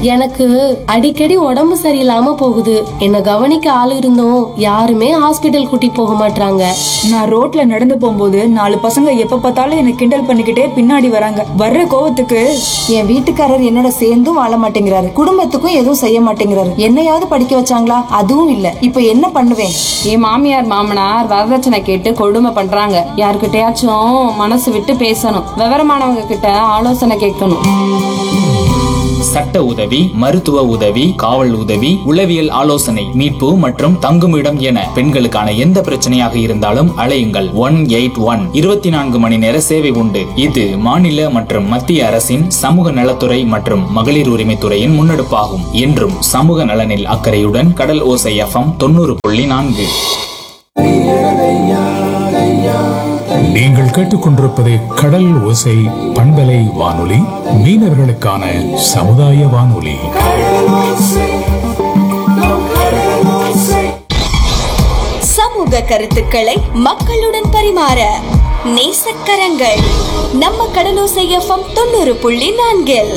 எனக்கு அடிக்கடி உடம்பு சரியில்லாம போகுது என்ன கவனிக்க ஆள் இருந்தும் யாருமே ஹாஸ்பிட்டல் கூட்டி போக மாட்டாங்க நான் ரோட்ல நடந்து போகும்போது நாலு பசங்க எப்ப பார்த்தாலும் என்ன கிண்டல் பண்ணிக்கிட்டே பின்னாடி வராங்க வர்ற கோவத்துக்கு என் வீட்டுக்காரர் என்னோட சேர்ந்தும் வாழ மாட்டேங்கிறாரு குடும்பத்துக்கும் எதுவும் செய்ய மாட்டேங்கிறாரு என்னையாவது படிக்க வச்சாங்களா அதுவும் இல்ல இப்ப என்ன பண்ணுவேன் என் மாமியார் மாமனார் வரதட்சணை கேட்டு கொடுமை பண்றாங்க யார்கிட்டயாச்சும் மனசு விட்டு பேசணும் விவரமானவங்க கிட்ட ஆலோசனை கேட்கணும் சட்ட உதவி மருத்துவ உதவி காவல் உதவி உளவியல் ஆலோசனை மீட்பு மற்றும் தங்குமிடம் என பெண்களுக்கான எந்த பிரச்சனையாக இருந்தாலும் அழையுங்கள் ஒன் எயிட் ஒன் இருபத்தி நான்கு மணி நேர சேவை உண்டு இது மாநில மற்றும் மத்திய அரசின் சமூக நலத்துறை மற்றும் மகளிர் உரிமைத்துறையின் முன்னெடுப்பாகும் என்றும் சமூக நலனில் அக்கறையுடன் கடல் ஓசை எஃப்எம் தொண்ணூறு புள்ளி நான்கு நீங்கள் கேட்டுக்கொண்டிருப்பது கடல் ஓசை பண்பலை வானொலி மீனவர்களுக்கான சமுதாய வானொலி சமூக கருத்துக்களை மக்களுடன் பரிமாற நேசக்கரங்கள் நம்ம கடலோசை எஃப்எம் தொண்ணூறு புள்ளி நான்கில்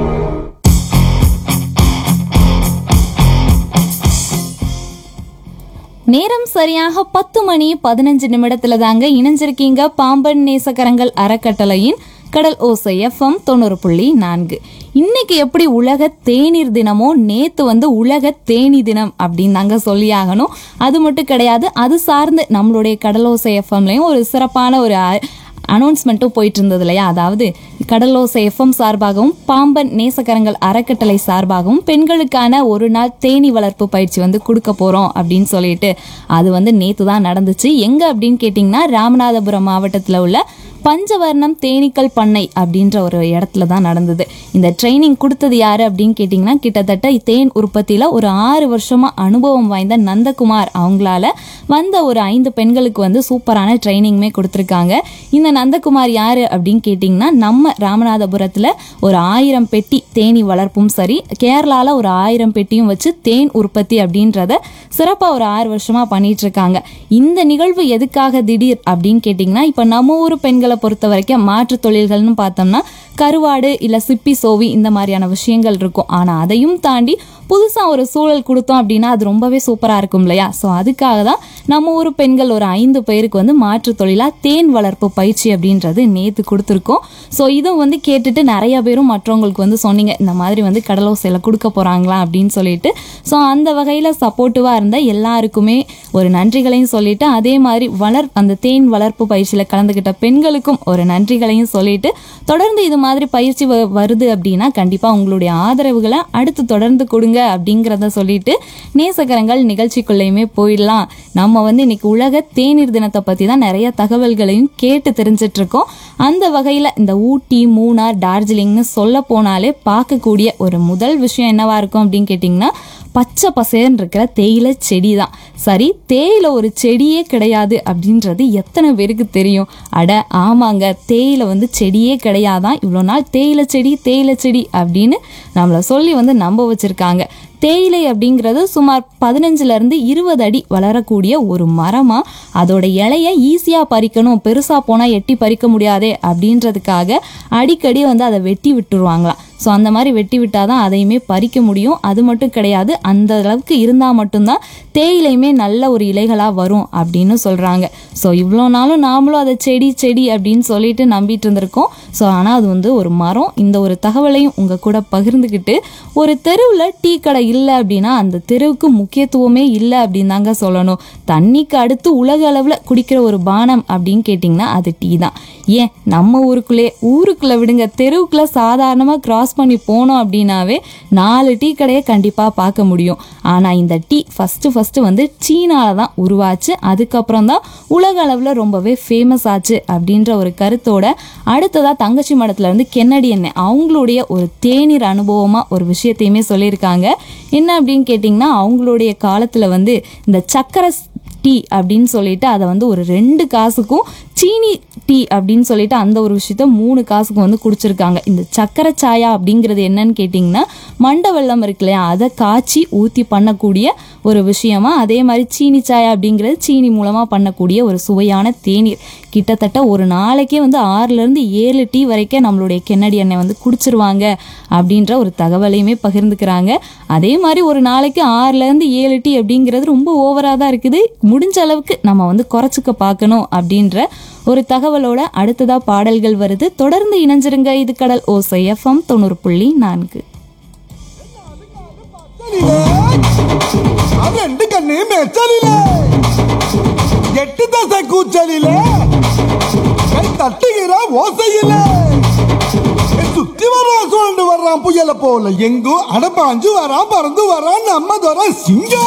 நேரம் சரியாக பத்து மணி பதினஞ்சு நிமிடத்துல தாங்க இணைஞ்சிருக்கீங்க பாம்பன் நேசக்கரங்கள் அறக்கட்டளையின் கடல் ஓசை எஃப்எம் தொண்ணூறு புள்ளி நான்கு இன்னைக்கு எப்படி உலக தேநீர் தினமோ நேத்து வந்து உலக தேனி தினம் அப்படின்னு தாங்க சொல்லியாகணும் அது மட்டும் கிடையாது அது சார்ந்து நம்மளுடைய கடலோசை எஃப்எம்லயும் ஒரு சிறப்பான ஒரு அ- அனௌன்ஸ்மெண்ட்டும் போயிட்டு இருந்தது இல்லையா அதாவது கடலோசை எஃப்எம் சார்பாகவும் பாம்பன் நேசக்கரங்கள் அறக்கட்டளை சார்பாகவும் பெண்களுக்கான ஒரு நாள் தேனி வளர்ப்பு பயிற்சி வந்து கொடுக்க போறோம் அப்படின்னு சொல்லிட்டு அது வந்து நேத்து தான் நடந்துச்சு எங்க அப்படின்னு கேட்டிங்கன்னா ராமநாதபுரம் மாவட்டத்தில் உள்ள பஞ்சவர்ணம் தேனீக்கள் பண்ணை அப்படின்ற ஒரு இடத்துல தான் நடந்தது இந்த ட்ரைனிங் கொடுத்தது யாரு அப்படின்னு கேட்டிங்கன்னா கிட்டத்தட்ட தேன் உற்பத்தியில் ஒரு ஆறு வருஷமா அனுபவம் வாய்ந்த நந்தகுமார் அவங்களால வந்த ஒரு ஐந்து பெண்களுக்கு வந்து சூப்பரான ட்ரைனிங்குமே கொடுத்துருக்காங்க இந்த நந்தகுமார் யாரு அப்படின்னு கேட்டிங்கன்னா நம்ம ராமநாதபுரத்தில் ஒரு ஆயிரம் பெட்டி தேனி வளர்ப்பும் சரி கேரளால ஒரு ஆயிரம் பெட்டியும் வச்சு தேன் உற்பத்தி அப்படின்றத சிறப்பாக ஒரு ஆறு வருஷமா பண்ணிட்டு இருக்காங்க இந்த நிகழ்வு எதுக்காக திடீர் அப்படின்னு கேட்டிங்கன்னா இப்போ நம்ம ஊர் பெண்களை பொறுத்த வரைக்கும் மாற்று தொழில்கள்னு பார்த்தோம்னா கருவாடு இல்லை சிப்பி சோவி இந்த மாதிரியான விஷயங்கள் இருக்கும் ஆனால் அதையும் தாண்டி புதுசாக ஒரு சூழல் கொடுத்தோம் அப்படின்னா அது ரொம்பவே சூப்பராக இருக்கும் இல்லையா ஸோ அதுக்காக தான் நம்ம ஊர் பெண்கள் ஒரு ஐந்து பேருக்கு வந்து மாற்று தொழிலாக தேன் வளர்ப்பு பயிற்சி அப்படின்றது நேற்று கொடுத்துருக்கோம் ஸோ இதுவும் வந்து கேட்டுட்டு நிறைய பேரும் மற்றவங்களுக்கு வந்து சொன்னீங்க இந்த மாதிரி வந்து கடலோசையில் கொடுக்க போகிறாங்களா அப்படின்னு சொல்லிட்டு ஸோ அந்த வகையில் சப்போர்ட்டிவாக இருந்த எல்லாருக்குமே ஒரு நன்றிகளையும் சொல்லிட்டு அதே மாதிரி வளர் அந்த தேன் வளர்ப்பு பயிற்சியில் கலந்துக்கிட்ட பெண்களுக்கும் ஒரு நன்றிகளையும் சொல்லிட்டு தொடர்ந்து இது மாதிரி பயிற்சி வ- வருது அப்படின்னா கண்டிப்பாக உங்களுடைய ஆதரவுகளை அடுத்து தொடர்ந்து கொடுங்க அப்படிங்கிறத சொல்லிட்டு நேசகரங்கள் நிகழ்ச்சிக்குள்ளேயுமே போயிடலாம் நம்ம வந்து இன்னைக்கு உலக தேநீர் தினத்தை பற்றி தான் நிறைய தகவல்களையும் கேட்டு தெரிஞ்சிட்டு இருக்கோம் அந்த வகையில் இந்த ஊட்டி மூணார் டார்ஜிலிங்னு சொல்ல போனாலே பார்க்கக்கூடிய ஒரு முதல் விஷயம் என்னவா இருக்கும் அப்படின்னு கேட்டிங்கன்னா பச்சை பசேர்னு இருக்கிற தேயிலை செடி தான் சரி தேயிலை ஒரு செடியே கிடையாது அப்படின்றது எத்தனை பேருக்கு தெரியும் அட ஆமாங்க தேயிலை வந்து செடியே கிடையாதான் இவ்வளோ நாள் தேயிலை செடி தேயிலை செடி அப்படின்னு நம்மளை சொல்லி வந்து நம்ப வச்சிருக்காங்க தேயிலை அப்படிங்கிறது சுமார் பதினஞ்சுல இருந்து இருபது அடி வளரக்கூடிய ஒரு மரமா அதோட இலைய ஈஸியா பறிக்கணும் பெருசா போனா எட்டி பறிக்க முடியாதே அப்படின்றதுக்காக அடிக்கடி வந்து அதை வெட்டி விட்டுருவாங்களாம் ஸோ அந்த மாதிரி வெட்டி விட்டாதான் அதையுமே பறிக்க முடியும் அது மட்டும் கிடையாது அந்த அளவுக்கு இருந்தால் மட்டும்தான் தேயிலையுமே நல்ல ஒரு இலைகளாக வரும் அப்படின்னு சொல்கிறாங்க ஸோ இவ்வளோ நாளும் நாமளும் அதை செடி செடி அப்படின்னு சொல்லிட்டு நம்பிட்டு இருந்திருக்கோம் ஸோ ஆனால் அது வந்து ஒரு மரம் இந்த ஒரு தகவலையும் உங்கள் கூட பகிர்ந்துக்கிட்டு ஒரு தெருவில் டீ கடை இல்லை அப்படின்னா அந்த தெருவுக்கு முக்கியத்துவமே இல்லை அப்படின்னு தாங்க சொல்லணும் தண்ணிக்கு அடுத்து உலக அளவில் குடிக்கிற ஒரு பானம் அப்படின்னு கேட்டிங்கன்னா அது டீ தான் ஏன் நம்ம ஊருக்குள்ளே ஊருக்குள்ளே விடுங்க தெருவுக்குள்ளே சாதாரணமாக கிராஸ் பண்ணி போனோம் அப்படின்னாவே நாலு டீ கடையை கண்டிப்பாக பார்க்க முடியும் ஆனால் இந்த டீ ஃபஸ்ட்டு ஃபஸ்ட்டு வந்து சீனால தான் உருவாச்சு அதுக்கப்புறம் தான் உலக அளவில் ரொம்பவே ஃபேமஸ் ஆச்சு அப்படின்ற ஒரு கருத்தோட அடுத்ததாக தங்கச்சி மடத்துல இருந்து கென்னடி எண்ணெய் அவங்களுடைய ஒரு தேநீர் அனுபவமாக ஒரு விஷயத்தையுமே சொல்லியிருக்காங்க என்ன அப்படின்னு கேட்டிங்கன்னா அவங்களுடைய காலத்தில் வந்து இந்த சக்கரை டீ அப்படின்னு சொல்லிட்டு அதை வந்து ஒரு ரெண்டு காசுக்கும் சீனி டீ அப்படின்னு சொல்லிட்டு அந்த ஒரு விஷயத்த மூணு காசுக்கு வந்து குடிச்சிருக்காங்க இந்த சக்கரை சாயா அப்படிங்கிறது என்னன்னு கேட்டிங்கன்னா மண்டை வெள்ளம் இருக்கு இல்லையா அதை காய்ச்சி ஊற்றி பண்ணக்கூடிய ஒரு விஷயமா அதே மாதிரி சீனி சாயா அப்படிங்கிறது சீனி மூலமாக பண்ணக்கூடிய ஒரு சுவையான தேநீர் கிட்டத்தட்ட ஒரு நாளைக்கே வந்து ஆறுலேருந்து ஏழு டீ வரைக்கும் நம்மளுடைய கென்னடி எண்ணெய் வந்து குடிச்சிருவாங்க அப்படின்ற ஒரு தகவலையுமே பகிர்ந்துக்கிறாங்க அதே மாதிரி ஒரு நாளைக்கு ஆறுலேருந்து ஏழு டீ அப்படிங்கிறது ரொம்ப ஓவராக தான் இருக்குது முடிஞ்ச அளவுக்கு நம்ம வந்து குறைச்சிக்க பார்க்கணும் அப்படின்ற ஒரு தகவலோட அடுத்ததா பாடல்கள் வருது தொடர்ந்து இணைஞ்சிருங்க இது கடல் ஓசை எஃப்எம் தொண்ணூறு புள்ளி நான்கு ரெண்டு கண்ணு மெச்சலிலே எட்டு தசை கூச்சலிலே கை தட்டுகிற ஓசையிலே சுத்தி வர்றான் சுழண்டு வர்றான் புயல போல எங்கோ அடப்பாஞ்சு வரான் பறந்து வரான் நம்ம துறை சிங்கம்